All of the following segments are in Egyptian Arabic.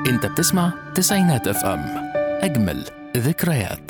انت بتسمع تسعينات اف ام اجمل ذكريات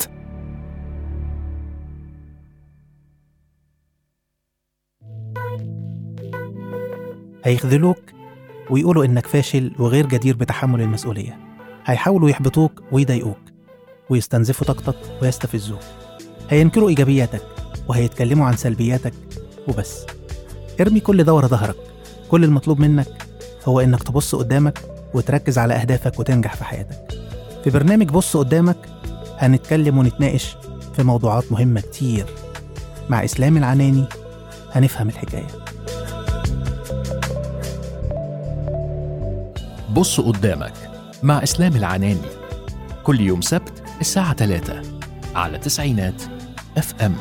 هيخذلوك ويقولوا إنك فاشل وغير جدير بتحمل المسؤولية هيحاولوا يحبطوك ويضايقوك ويستنزفوا طاقتك ويستفزوك هينكروا إيجابياتك وهيتكلموا عن سلبياتك وبس ارمي كل ده ورا ظهرك كل المطلوب منك هو إنك تبص قدامك وتركز على أهدافك وتنجح في حياتك في برنامج بص قدامك هنتكلم ونتناقش في موضوعات مهمة كتير مع إسلام العناني هنفهم الحكايه بص قدامك مع اسلام العناني كل يوم سبت الساعة 3 على تسعينات اف ام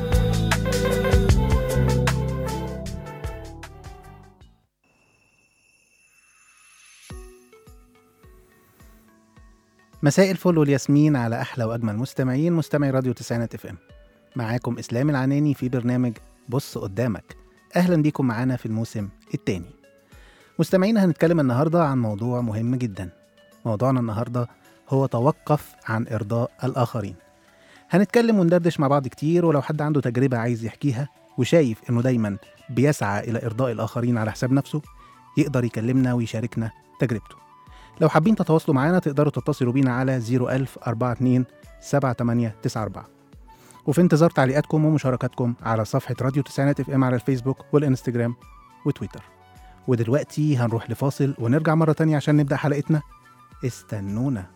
مساء الفل والياسمين على احلى واجمل مستمعين مستمعي راديو تسعينات اف ام معاكم اسلام العناني في برنامج بص قدامك اهلا بيكم معانا في الموسم الثاني مستمعينا هنتكلم النهارده عن موضوع مهم جدا موضوعنا النهارده هو توقف عن ارضاء الاخرين هنتكلم وندردش مع بعض كتير ولو حد عنده تجربه عايز يحكيها وشايف انه دايما بيسعى الى ارضاء الاخرين على حساب نفسه يقدر يكلمنا ويشاركنا تجربته لو حابين تتواصلوا معانا تقدروا تتصلوا بينا على 01000 42 7894 وفي انتظار تعليقاتكم ومشاركاتكم على صفحة راديو تسعينات اف ام على الفيسبوك والانستجرام وتويتر ودلوقتي هنروح لفاصل ونرجع مرة تانية عشان نبدأ حلقتنا استنونا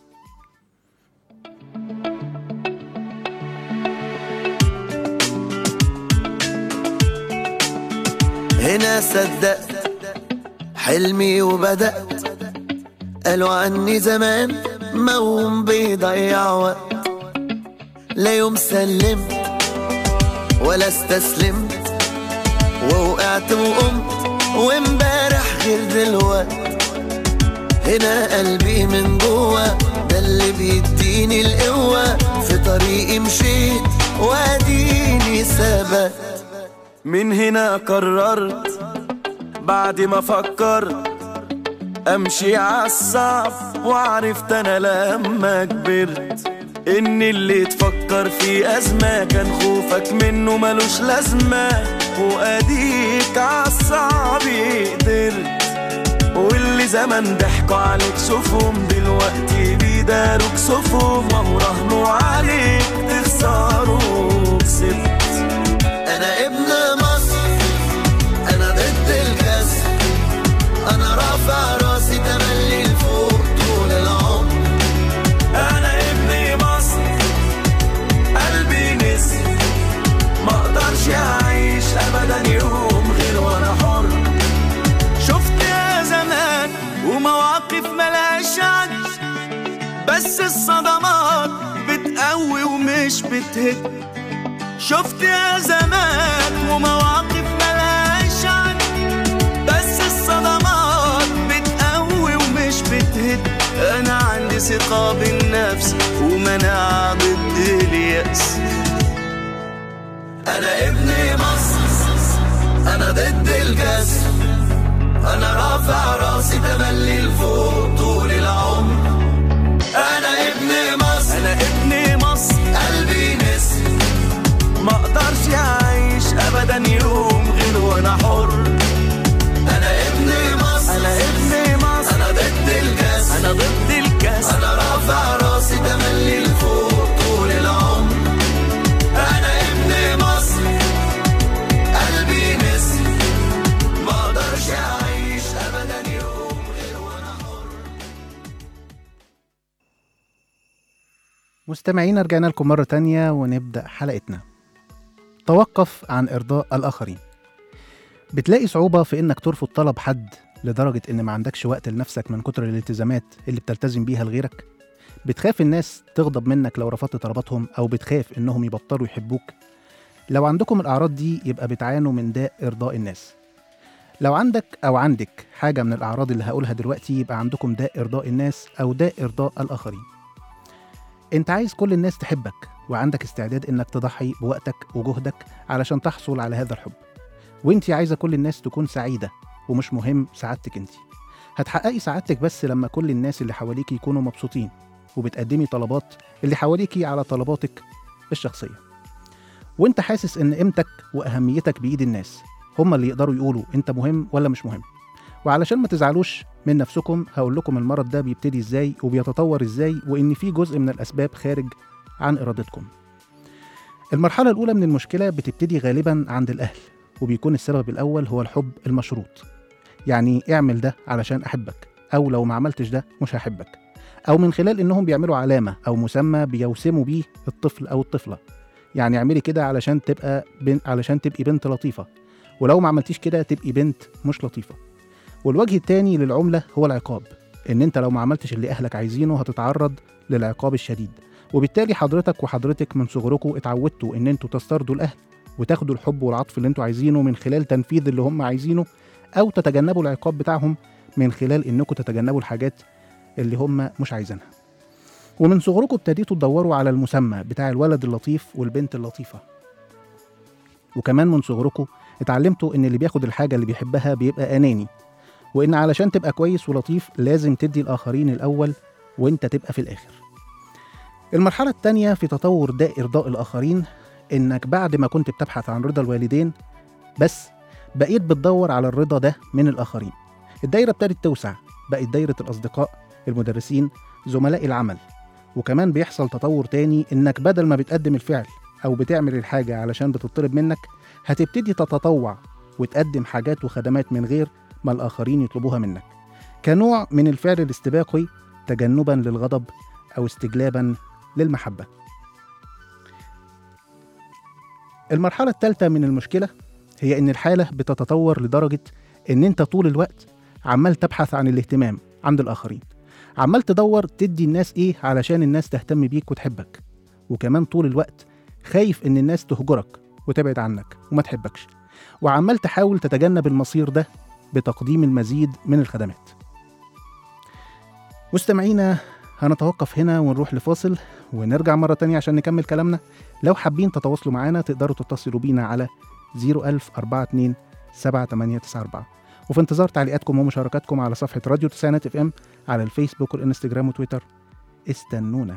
هنا صدقت حلمي وبدأت قالوا عني زمان موم بيضيع وقت لا يوم سلمت ولا استسلمت ووقعت وقمت وامبارح غير دلوقت هنا قلبي من جوه ده اللي بيديني القوة في طريقي مشيت واديني ثبت من هنا قررت بعد ما فكرت امشي عالصعب وعرفت انا لما كبرت ان اللي تفكر في ازمة كان خوفك منه ملوش لازمة واديك عالصعب قدرت واللي زمان ضحكوا عليك شوفهم دلوقتي بيداروك صفهم وهو رهنوا عليك تخسروا كسبت انا ابن مصر انا ضد الكسر انا رافع راسي تملي لفوق طول العمر انا ابن مصر قلبي نسر ما اقدرش اعيش ابدا يوم غير وانا حر شفت يا زمان ومواقف ملهاش عد بس الصدمات بتقوي ومش بتهد شفت يا زمان ومواقف ملهاش عد بس الصدمات بتقوي ومش بتهد انا عندي ثقة بالنفس ومناعة ضد اليأس انا ابن مصر انا ضد الكسر انا رافع راسي تملي لفوق طول العمر انا ابن مصر انا ابن مصر قلبي نسر ما اقدرش اعيش ابدا يوم غير وانا حر انا ابن مصر انا ابن مصر انا ضد الكاس انا ضد الكاس انا رافع راسي تملي لفوق طول العمر انا ابن مصر قلبي نسر ما اقدرش اعيش ابدا يوم غير وانا حر مستمعينا رجعنا لكم مرة تانية ونبدأ حلقتنا توقف عن إرضاء الآخرين بتلاقي صعوبة في إنك ترفض طلب حد لدرجة إن ما عندكش وقت لنفسك من كتر الالتزامات اللي بتلتزم بيها لغيرك بتخاف الناس تغضب منك لو رفضت طلباتهم أو بتخاف إنهم يبطلوا يحبوك لو عندكم الأعراض دي يبقى بتعانوا من داء إرضاء الناس لو عندك أو عندك حاجة من الأعراض اللي هقولها دلوقتي يبقى عندكم داء إرضاء الناس أو داء إرضاء الآخرين انت عايز كل الناس تحبك وعندك استعداد انك تضحي بوقتك وجهدك علشان تحصل على هذا الحب وانت عايزه كل الناس تكون سعيده ومش مهم سعادتك انت هتحققي سعادتك بس لما كل الناس اللي حواليك يكونوا مبسوطين وبتقدمي طلبات اللي حواليكي على طلباتك الشخصية وانت حاسس ان قيمتك واهميتك بايد الناس هم اللي يقدروا يقولوا انت مهم ولا مش مهم وعلشان ما تزعلوش من نفسكم هقول لكم المرض ده بيبتدي ازاي وبيتطور ازاي وان في جزء من الاسباب خارج عن ارادتكم المرحلة الأولى من المشكلة بتبتدي غالبا عند الأهل وبيكون السبب الأول هو الحب المشروط يعني اعمل ده علشان أحبك أو لو ما عملتش ده مش هحبك أو من خلال إنهم بيعملوا علامة أو مسمى بيوسموا بيه الطفل أو الطفلة يعني اعملي كده علشان تبقى بنت علشان تبقي بنت لطيفة ولو ما عملتيش كده تبقي بنت مش لطيفة والوجه التاني للعملة هو العقاب إن أنت لو ما عملتش اللي أهلك عايزينه هتتعرض للعقاب الشديد وبالتالي حضرتك وحضرتك من صغركم اتعودتوا ان انتوا تسترضوا الاهل وتاخدوا الحب والعطف اللي انتوا عايزينه من خلال تنفيذ اللي هم عايزينه او تتجنبوا العقاب بتاعهم من خلال انكم تتجنبوا الحاجات اللي هم مش عايزينها ومن صغركم ابتديتوا تدوروا على المسمى بتاع الولد اللطيف والبنت اللطيفة وكمان من صغركم اتعلمتوا ان اللي بياخد الحاجة اللي بيحبها بيبقى اناني وان علشان تبقى كويس ولطيف لازم تدي الاخرين الاول وانت تبقى في الاخر المرحلة التانية في تطور ده إرضاء الآخرين إنك بعد ما كنت بتبحث عن رضا الوالدين بس بقيت بتدور على الرضا ده من الآخرين الدايرة ابتدت توسع بقت دايرة الأصدقاء المدرسين زملاء العمل وكمان بيحصل تطور تاني إنك بدل ما بتقدم الفعل أو بتعمل الحاجة علشان بتطلب منك هتبتدي تتطوع وتقدم حاجات وخدمات من غير ما الآخرين يطلبوها منك كنوع من الفعل الاستباقي تجنبا للغضب أو استجلابا للمحبة. المرحلة الثالثة من المشكلة هي إن الحالة بتتطور لدرجة إن أنت طول الوقت عمال تبحث عن الاهتمام عند الآخرين. عمال تدور تدي الناس إيه علشان الناس تهتم بيك وتحبك. وكمان طول الوقت خايف إن الناس تهجرك وتبعد عنك وما تحبكش. وعمال تحاول تتجنب المصير ده بتقديم المزيد من الخدمات. مستمعينا هنتوقف هنا ونروح لفاصل ونرجع مرة تانية عشان نكمل كلامنا لو حابين تتواصلوا معانا تقدروا تتصلوا بينا على 01042 7894 وفي انتظار تعليقاتكم ومشاركاتكم على صفحة راديو تسعينات اف ام على الفيسبوك والانستجرام وتويتر استنونا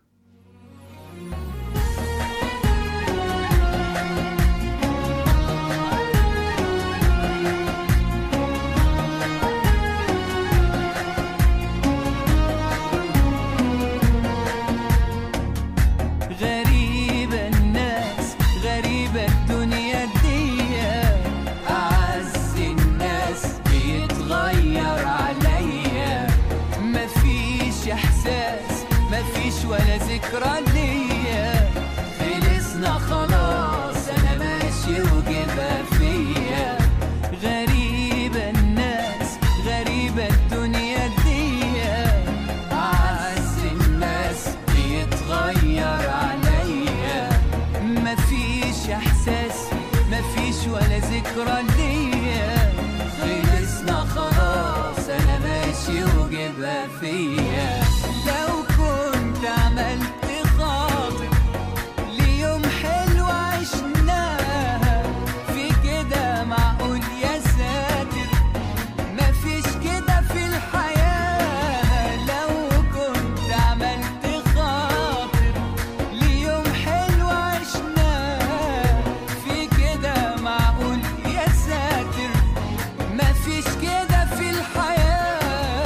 غريبة الناس غريبة الدنيا دي أعز الناس بيتغير عليا مفيش إحساس مفيش ولا ذكرى ليا خلصنا خلاص أنا ماشي وجبها فيا غريبة الناس غريبة الدنيا دي أعز الناس بيتغير عليا مفيش إحساس مفيش ولا ذكرى ليا خلصنا خلاص أنا ماشي وجبها فيا لو كنت عملت خاطر ليوم حلو عشناها في كده معقول يا ساتر مفيش كده في الحياة لو كنت عملت خاطر ليوم حلو عشناه في كده معقول يا ساتر مفيش كده في الحياة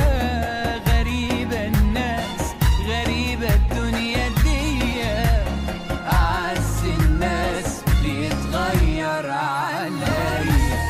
غريبة الناس غريبة الدنيا دي أعز الناس بيتغير عليا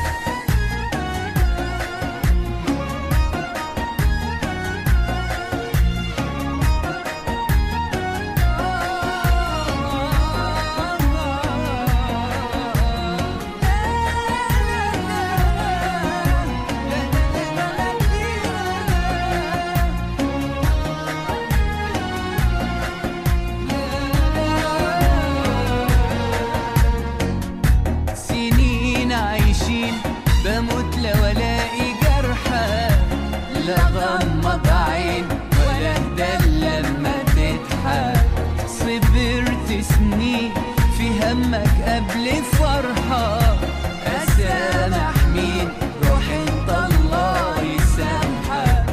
سنين عايشين بموت لو الاقي جرحى لا غمض عين ولا ده لما تضحك صبرت سنين في همك قبل فرحة أسامح مين روح انت الله يسامحك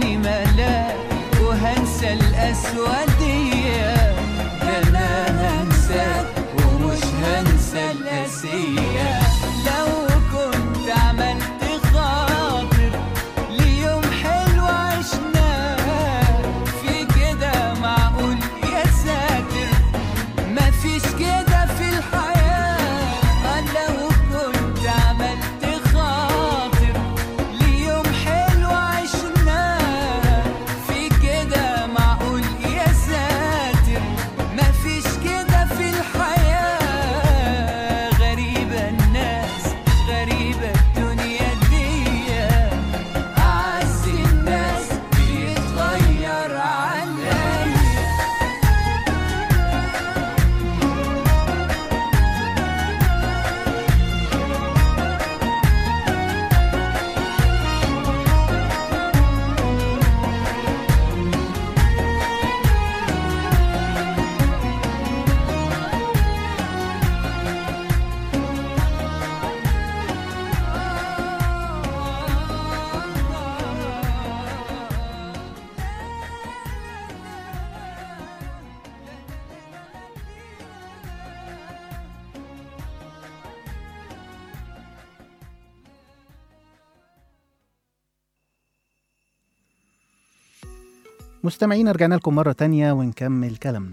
اني ملاك وهنسى الاسودية ده انا هنساك ومش هنسى الاسية لو كنت عملت خاطر ليوم حلو عشناه في كده معقول يا ساتر مفيش كده في الحياة لو كنت عملت خاطر ليوم حلو عشناه في كده معقول يا ساتر مفيش كده في الحياة غريبة الناس غريبة الدنيا دي أعز الناس بيتغير عليا مستمعين رجعنا لكم مرة تانية ونكمل كلامنا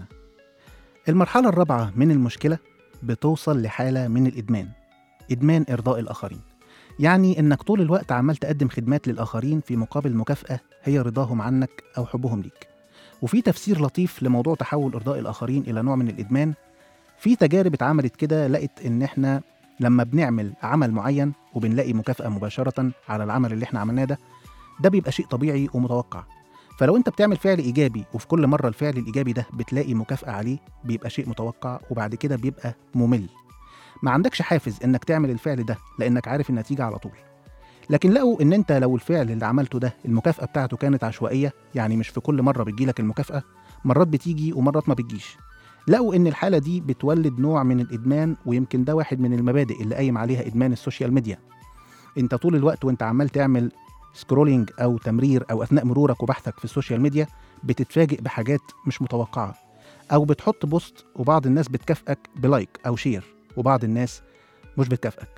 المرحلة الرابعة من المشكلة بتوصل لحالة من الإدمان إدمان إرضاء الآخرين يعني إنك طول الوقت عمال تقدم خدمات للآخرين في مقابل مكافأة هي رضاهم عنك أو حبهم ليك وفي تفسير لطيف لموضوع تحول إرضاء الآخرين إلى نوع من الإدمان في تجارب اتعملت كده لقت إن إحنا لما بنعمل عمل معين وبنلاقي مكافأة مباشرة على العمل اللي إحنا عملناه ده ده بيبقى شيء طبيعي ومتوقع فلو انت بتعمل فعل ايجابي وفي كل مره الفعل الايجابي ده بتلاقي مكافاه عليه بيبقى شيء متوقع وبعد كده بيبقى ممل ما عندكش حافز انك تعمل الفعل ده لانك عارف النتيجه على طول لكن لقوا ان انت لو الفعل اللي عملته ده المكافاه بتاعته كانت عشوائيه يعني مش في كل مره بتجيلك المكافاه مرات بتيجي ومرات ما بتجيش لقوا ان الحاله دي بتولد نوع من الادمان ويمكن ده واحد من المبادئ اللي قايم عليها ادمان السوشيال ميديا انت طول الوقت وانت عمال تعمل سكرولينج او تمرير او اثناء مرورك وبحثك في السوشيال ميديا بتتفاجئ بحاجات مش متوقعه او بتحط بوست وبعض الناس بتكافئك بلايك او شير وبعض الناس مش بتكافئك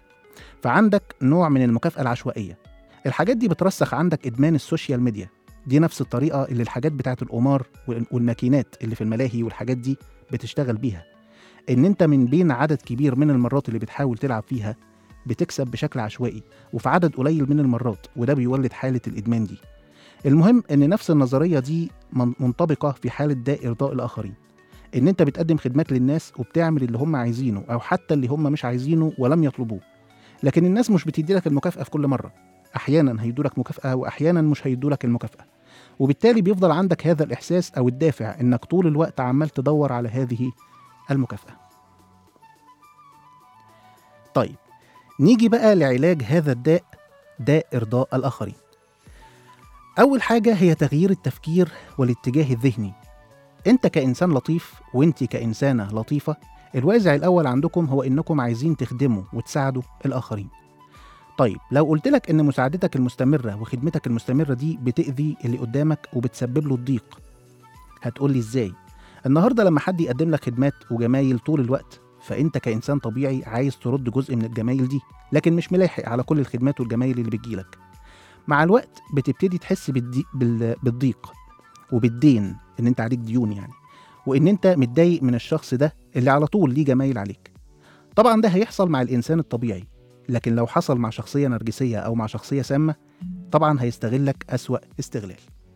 فعندك نوع من المكافاه العشوائيه الحاجات دي بترسخ عندك ادمان السوشيال ميديا دي نفس الطريقه اللي الحاجات بتاعت القمار وال- والماكينات اللي في الملاهي والحاجات دي بتشتغل بيها ان انت من بين عدد كبير من المرات اللي بتحاول تلعب فيها بتكسب بشكل عشوائي وفي عدد قليل من المرات وده بيولد حالة الإدمان دي المهم إن نفس النظرية دي من- منطبقة في حالة ده إرضاء الآخرين إن أنت بتقدم خدمات للناس وبتعمل اللي هم عايزينه أو حتى اللي هم مش عايزينه ولم يطلبوه لكن الناس مش بتديلك المكافأة في كل مرة أحيانا هيدولك مكافأة وأحيانا مش هيدولك المكافأة وبالتالي بيفضل عندك هذا الإحساس أو الدافع إنك طول الوقت عمال تدور على هذه المكافأة طيب نيجي بقى لعلاج هذا الداء داء إرضاء الآخرين أول حاجة هي تغيير التفكير والاتجاه الذهني أنت كإنسان لطيف وأنت كإنسانة لطيفة الوازع الأول عندكم هو إنكم عايزين تخدموا وتساعدوا الآخرين طيب لو قلت لك إن مساعدتك المستمرة وخدمتك المستمرة دي بتأذي اللي قدامك وبتسبب له الضيق هتقول لي إزاي؟ النهاردة لما حد يقدم لك خدمات وجمايل طول الوقت فانت كانسان طبيعي عايز ترد جزء من الجمايل دي لكن مش ملاحق على كل الخدمات والجمايل اللي بتجيلك مع الوقت بتبتدي تحس بالدي... بال... بالضيق وبالدين ان انت عليك ديون يعني وان انت متضايق من الشخص ده اللي على طول ليه جمايل عليك طبعا ده هيحصل مع الانسان الطبيعي لكن لو حصل مع شخصيه نرجسيه او مع شخصيه سامه طبعا هيستغلك اسوا استغلال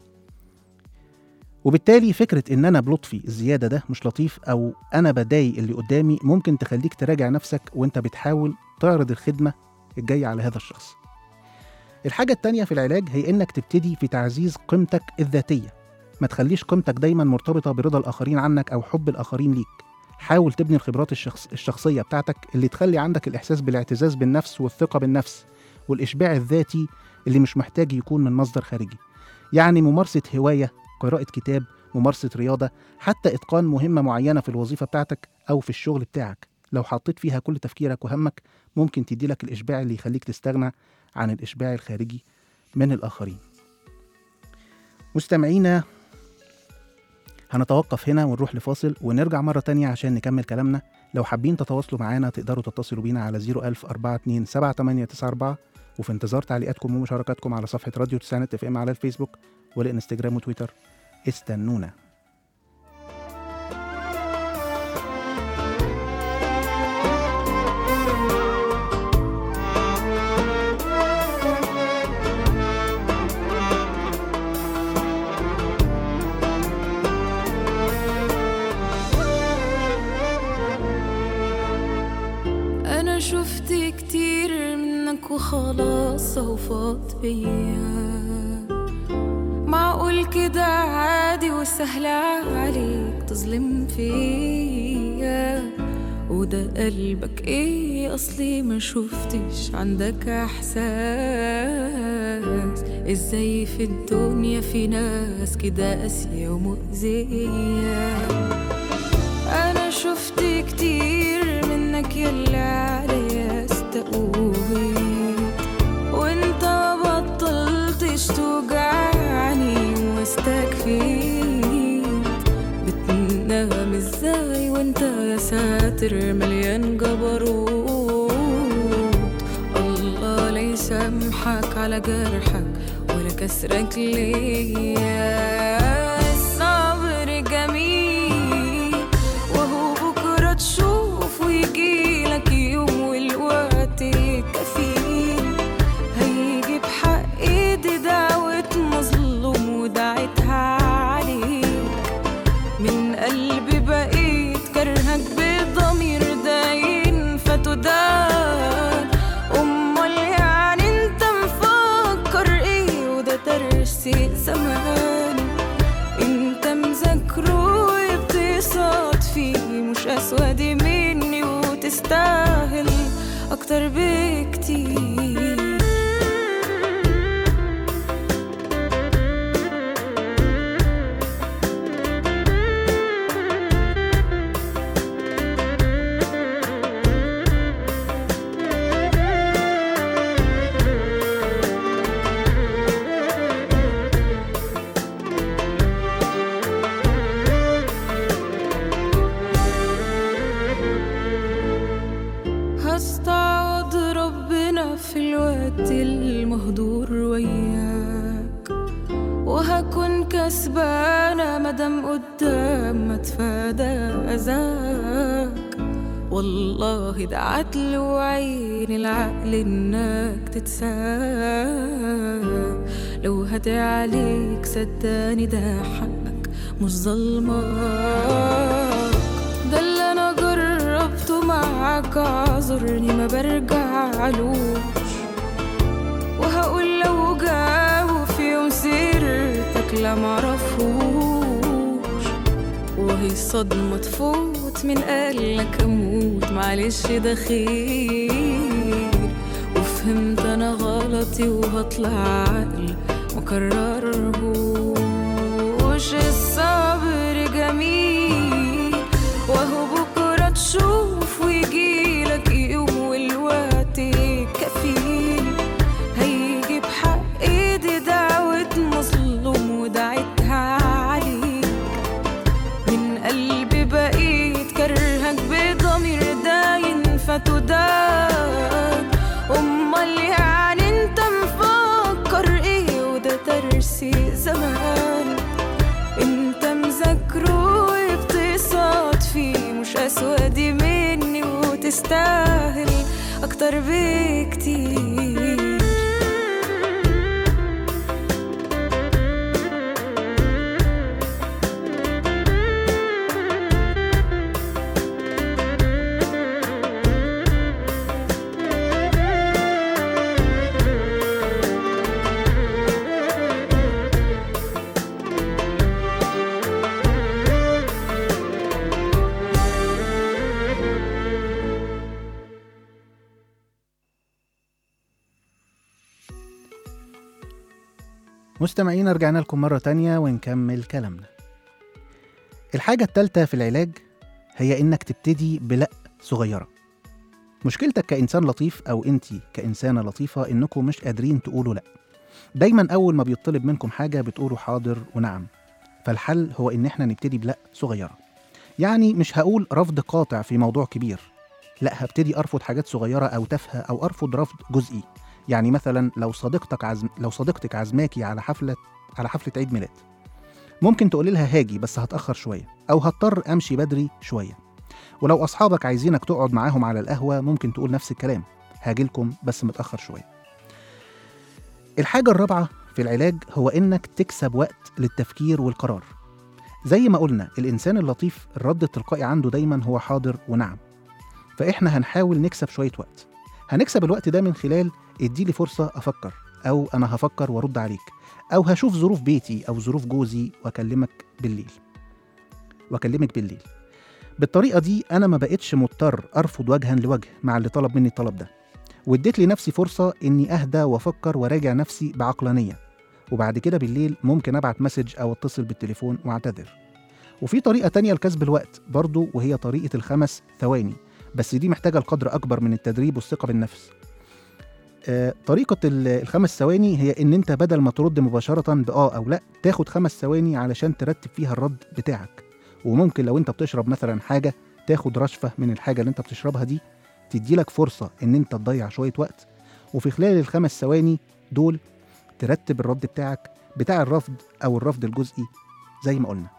وبالتالي فكرة إن أنا بلطفي الزيادة ده مش لطيف أو أنا بضايق اللي قدامي ممكن تخليك تراجع نفسك وأنت بتحاول تعرض الخدمة الجاية على هذا الشخص. الحاجة التانية في العلاج هي إنك تبتدي في تعزيز قيمتك الذاتية. ما تخليش قيمتك دايما مرتبطة برضا الآخرين عنك أو حب الآخرين ليك. حاول تبني الخبرات الشخص الشخصية بتاعتك اللي تخلي عندك الإحساس بالاعتزاز بالنفس والثقة بالنفس والإشباع الذاتي اللي مش محتاج يكون من مصدر خارجي. يعني ممارسة هواية قراءة كتاب ممارسة رياضة حتى إتقان مهمة معينة في الوظيفة بتاعتك أو في الشغل بتاعك لو حطيت فيها كل تفكيرك وهمك ممكن تديلك الإشباع اللي يخليك تستغنى عن الإشباع الخارجي من الآخرين مستمعينا هنتوقف هنا ونروح لفاصل ونرجع مرة تانية عشان نكمل كلامنا لو حابين تتواصلوا معانا تقدروا تتصلوا بينا على 01000 42 7894 وفي انتظار تعليقاتكم ومشاركاتكم على صفحة راديو تسعينات اف ام على الفيسبوك والانستجرام وتويتر استنونا أنا شفت كتير منك وخلاص أهو فاض بيا معقول كده عادي وسهل عليك تظلم فيا وده قلبك ايه اصلي ما شفتش عندك احساس ازاي في الدنيا في ناس كده قاسية ومؤذية انا شفت كتير منك يلا عليا استقويت وانت ما بطلتش توجعني واستكفيت بتنام ازاي وانت يا ساتر مليان جبروت الله لا يسامحك على جرحك ولا كسرك ليا الصبر جميل وهو بكرة تشوف ويجيلك يوم والوقت كفيل هيجي بحق ايدي دعوة مظلوم ودعيتها عليك من قلبي بقيت كرهك بضمير داين فتدان امال يعني انت مفكر ايه وده ترسي زماني انت مذاكره وبتصاد فيه مش اسود مني وتستاهل اكتر بكتير هستعوض ربنا في الوقت المهدور وياك وهكون كسبانة مدام قدام ما تفادى أذاك والله ده عدل وعين العقل انك تتساب لو هدي عليك صدقني ده حقك مش ظلمك ده اللي انا جربته معاك اعذرني ما برجعلوش وهقول لو جاوا في يوم سيرتك لا معرفوش وهي صدمة تفوت من قالك اموت معلش ده خير وفهمت انا غلطي وهطلع عقل مكررهوش الصبر جميل وهو بكرة تشوف ويجيلك يوم والوقت كفيل هيجي بحق ايدي دعوة مظلوم ودعيتها عليك من قلبي بقيت كرهك بضمير داين فتدان امال يعني انت مفكر ايه وده ترسي زمان انت مذاكره وبتصاد فيه مش اسود مني وتستاهل اكتر بكتير مستمعينا رجعنا لكم مرة تانية ونكمل كلامنا الحاجة التالتة في العلاج هي إنك تبتدي بلأ صغيرة مشكلتك كإنسان لطيف أو أنت كإنسانة لطيفة إنكم مش قادرين تقولوا لأ دايما أول ما بيطلب منكم حاجة بتقولوا حاضر ونعم فالحل هو إن إحنا نبتدي بلأ صغيرة يعني مش هقول رفض قاطع في موضوع كبير لا هبتدي أرفض حاجات صغيرة أو تافهة أو أرفض رفض جزئي يعني مثلا لو صديقتك عزم لو صديقتك عزماكي على حفلة على حفلة عيد ميلاد ممكن تقولي لها هاجي بس هتأخر شوية أو هضطر أمشي بدري شوية ولو أصحابك عايزينك تقعد معاهم على القهوة ممكن تقول نفس الكلام هاجيلكم بس متأخر شوية الحاجة الرابعة في العلاج هو إنك تكسب وقت للتفكير والقرار زي ما قلنا الإنسان اللطيف الرد التلقائي عنده دايما هو حاضر ونعم فإحنا هنحاول نكسب شوية وقت هنكسب الوقت ده من خلال اديلي فرصة أفكر أو أنا هفكر وأرد عليك أو هشوف ظروف بيتي أو ظروف جوزي وأكلمك بالليل وأكلمك بالليل بالطريقة دي أنا ما بقتش مضطر أرفض وجها لوجه مع اللي طلب مني الطلب ده واديت لي نفسي فرصة إني أهدى وأفكر وأراجع نفسي بعقلانية وبعد كده بالليل ممكن أبعت مسج أو أتصل بالتليفون وأعتذر وفي طريقة تانية لكسب الوقت برضو وهي طريقة الخمس ثواني بس دي محتاجة القدر أكبر من التدريب والثقة بالنفس آه، طريقة ال- الخمس ثواني هي إن أنت بدل ما ترد مباشرة بآه أو لأ تاخد خمس ثواني علشان ترتب فيها الرد بتاعك وممكن لو أنت بتشرب مثلا حاجة تاخد رشفة من الحاجة اللي أنت بتشربها دي تديلك فرصة إن أنت تضيع شوية وقت وفي خلال الخمس ثواني دول ترتب الرد بتاعك بتاع الرفض أو الرفض الجزئي زي ما قلنا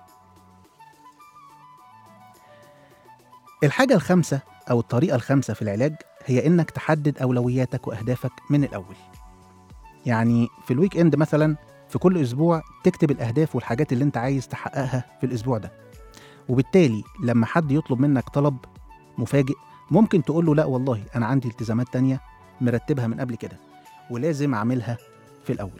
الحاجة الخامسة أو الطريقة الخامسة في العلاج هي إنك تحدد أولوياتك وأهدافك من الأول يعني في الويك إند مثلا في كل أسبوع تكتب الأهداف والحاجات اللي أنت عايز تحققها في الأسبوع ده وبالتالي لما حد يطلب منك طلب مفاجئ ممكن تقول له لا والله أنا عندي التزامات تانية مرتبها من قبل كده ولازم أعملها في الأول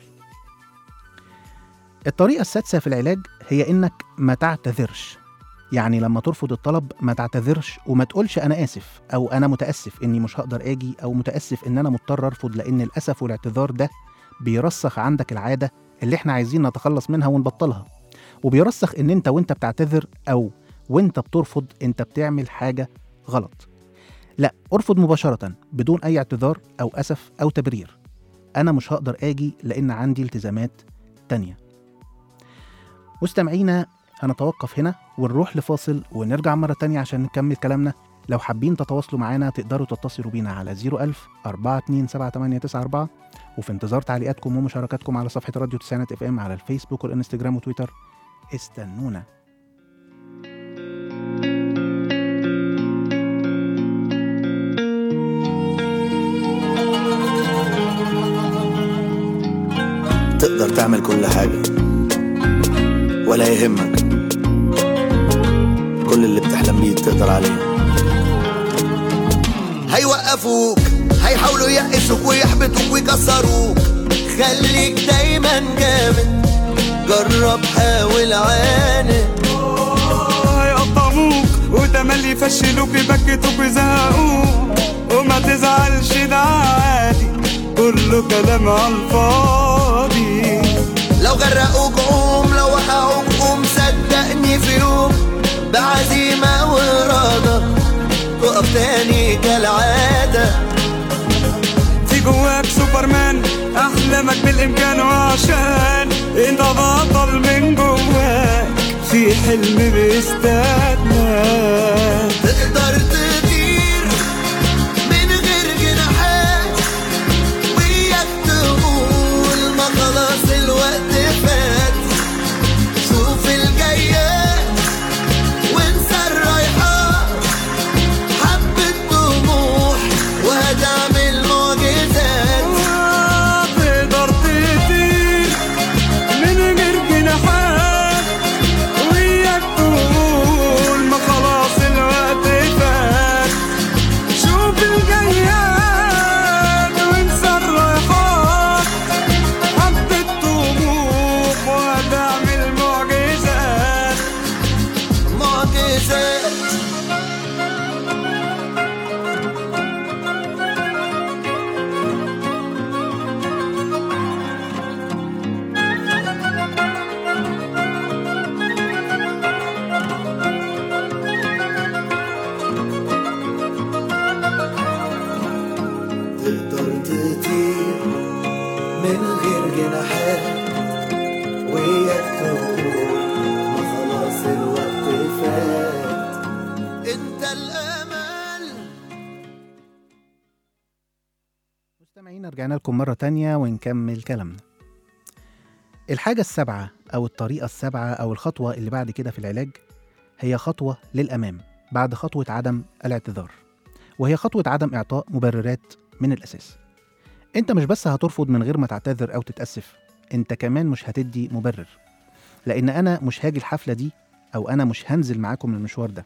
الطريقة السادسة في العلاج هي إنك ما تعتذرش يعني لما ترفض الطلب ما تعتذرش وما تقولش انا اسف او انا متاسف اني مش هقدر اجي او متاسف ان انا مضطر ارفض لان الاسف والاعتذار ده بيرسخ عندك العاده اللي احنا عايزين نتخلص منها ونبطلها وبيرسخ ان انت وانت بتعتذر او وانت بترفض انت بتعمل حاجه غلط لا ارفض مباشره بدون اي اعتذار او اسف او تبرير انا مش هقدر اجي لان عندي التزامات تانية مستمعينا هنتوقف هنا ونروح لفاصل ونرجع مرة تانية عشان نكمل كلامنا لو حابين تتواصلوا معانا تقدروا تتصلوا بينا على 01000 427 وفي انتظار تعليقاتكم ومشاركاتكم على صفحة راديو تسعينات اف ام على الفيسبوك والانستجرام وتويتر استنونا تقدر تعمل كل حاجة ولا يهمك كل اللي بتحلم بيه تقدر عليه هيوقفوك هيحاولوا يقسوك ويحبطوك ويكسروك خليك دايما جامد جرب حاول عاند هيقطعوك وتملي يفشلوك يبكتوك ويزهقوك وما تزعلش ده عادي كله كلام على الفاضي لو غرقوك قوم لو وقعوك قوم صدقني في يوم بعزيمة وإرادة تقف تاني كالعادة في جواك سوبرمان احلامك بالامكان وعشان انت بطل من جواك في حلم بيستناك تقدر تطير من غير جناحات وياك تقول ما خلاص الوقت فات شوف الجايات وانسى الرايحات حبة طموح وهتعمل معجزات تقدر تطير من غير جناحات وياك تقول رجعنا لكم مرة تانية ونكمل كلامنا الحاجة السابعة أو الطريقة السابعة أو الخطوة اللي بعد كده في العلاج هي خطوة للأمام بعد خطوة عدم الاعتذار وهي خطوة عدم إعطاء مبررات من الأساس أنت مش بس هترفض من غير ما تعتذر أو تتأسف أنت كمان مش هتدي مبرر لأن أنا مش هاجي الحفلة دي أو أنا مش هنزل معاكم المشوار ده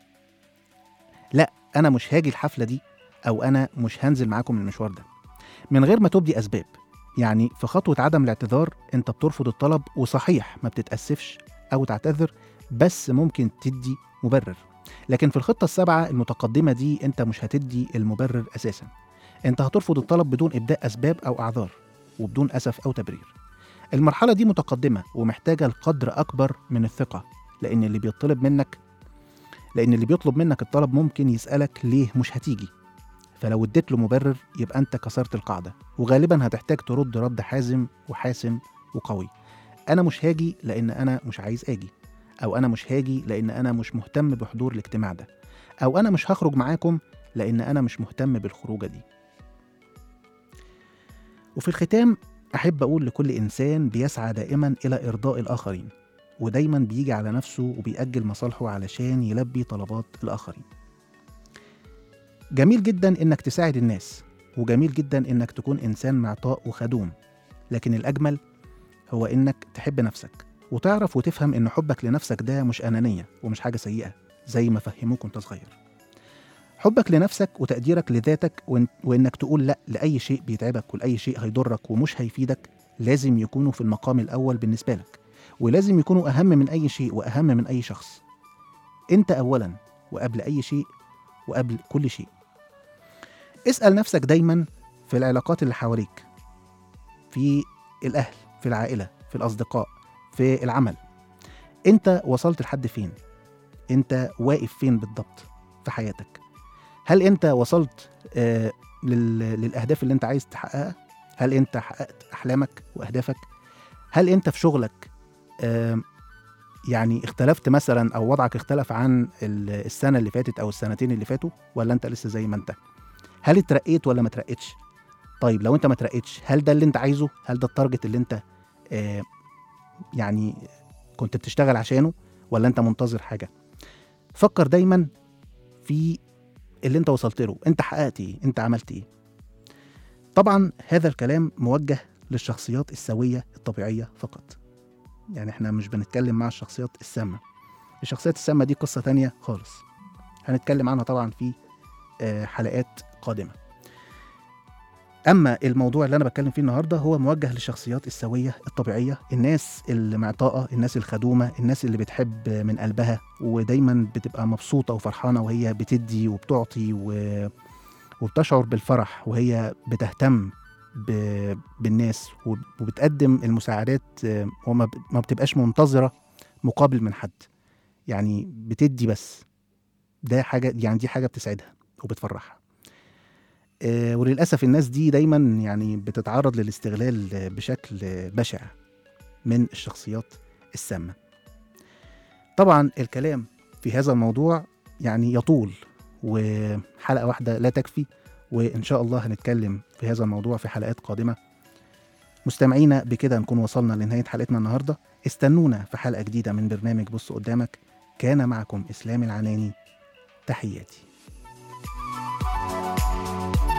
لا أنا مش هاجي الحفلة دي أو أنا مش هنزل معاكم المشوار ده من غير ما تبدي أسباب يعني في خطوة عدم الاعتذار أنت بترفض الطلب وصحيح ما بتتأسفش أو تعتذر بس ممكن تدي مبرر لكن في الخطة السابعة المتقدمة دي أنت مش هتدي المبرر أساسا أنت هترفض الطلب بدون إبداء أسباب أو أعذار وبدون أسف أو تبرير المرحلة دي متقدمة ومحتاجة القدر أكبر من الثقة لأن اللي بيطلب منك لأن اللي بيطلب منك الطلب ممكن يسألك ليه مش هتيجي فلو اديت له مبرر يبقى أنت كسرت القاعدة وغالبا هتحتاج ترد رد حازم وحاسم وقوي أنا مش هاجي لأن أنا مش عايز آجي أو أنا مش هاجي لأن أنا مش مهتم بحضور الاجتماع ده أو أنا مش هخرج معاكم لأن أنا مش مهتم بالخروجة دي وفي الختام أحب أقول لكل إنسان بيسعى دائما إلى إرضاء الآخرين ودايما بيجي على نفسه وبيأجل مصالحه علشان يلبي طلبات الآخرين جميل جدا إنك تساعد الناس وجميل جدا إنك تكون إنسان معطاء وخدوم لكن الأجمل هو إنك تحب نفسك وتعرف وتفهم إن حبك لنفسك ده مش أنانية ومش حاجة سيئة زي ما فهموك وأنت صغير حبك لنفسك وتقديرك لذاتك وإن وإنك تقول لأ لأي شيء بيتعبك ولأي شيء هيضرك ومش هيفيدك لازم يكونوا في المقام الأول بالنسبة لك ولازم يكونوا أهم من أي شيء وأهم من أي شخص أنت أولا وقبل أي شيء وقبل كل شيء اسأل نفسك دايما في العلاقات اللي حواليك في الأهل في العائلة في الأصدقاء في العمل أنت وصلت لحد فين أنت واقف فين بالضبط في حياتك هل أنت وصلت آه لل... للأهداف اللي أنت عايز تحققها هل أنت حققت أحلامك وأهدافك هل أنت في شغلك آه يعني اختلفت مثلا او وضعك اختلف عن ال- السنه اللي فاتت او السنتين اللي فاتوا ولا انت لسه زي ما انت هل اترقيت ولا ما اترقيتش طيب لو انت ما اترقيتش هل ده اللي انت عايزه هل ده التارجت اللي انت آه يعني كنت بتشتغل عشانه ولا انت منتظر حاجه فكر دايما في اللي انت وصلت له انت حققت ايه انت عملت ايه طبعا هذا الكلام موجه للشخصيات السويه الطبيعيه فقط يعني احنا مش بنتكلم مع الشخصيات السامة الشخصيات السامة دي قصة تانية خالص هنتكلم عنها طبعا في آه، حلقات قادمة أما الموضوع اللي أنا بتكلم فيه النهاردة هو موجه للشخصيات السوية الطبيعية الناس المعطاءة الناس الخدومة الناس اللي بتحب من قلبها ودايما بتبقى مبسوطة وفرحانة وهي بتدي وبتعطي و... وبتشعر بالفرح وهي بتهتم ب... بالناس وب- وبتقدم المساعدات آه، وما ب- ما بتبقاش منتظرة مقابل من حد يعني بتدي بس ده حاجة يعني دي حاجة بتسعدها وبتفرحها آه، وللأسف الناس دي دايما يعني بتتعرض للاستغلال آه، بشكل آه، بشع من الشخصيات السامة طبعا الكلام في هذا الموضوع يعني يطول وحلقة واحدة لا تكفي وإن شاء الله هنتكلم في هذا الموضوع في حلقات قادمة مستمعينا بكده نكون وصلنا لنهاية حلقتنا النهاردة استنونا في حلقة جديدة من برنامج بص قدامك كان معكم إسلام العناني تحياتي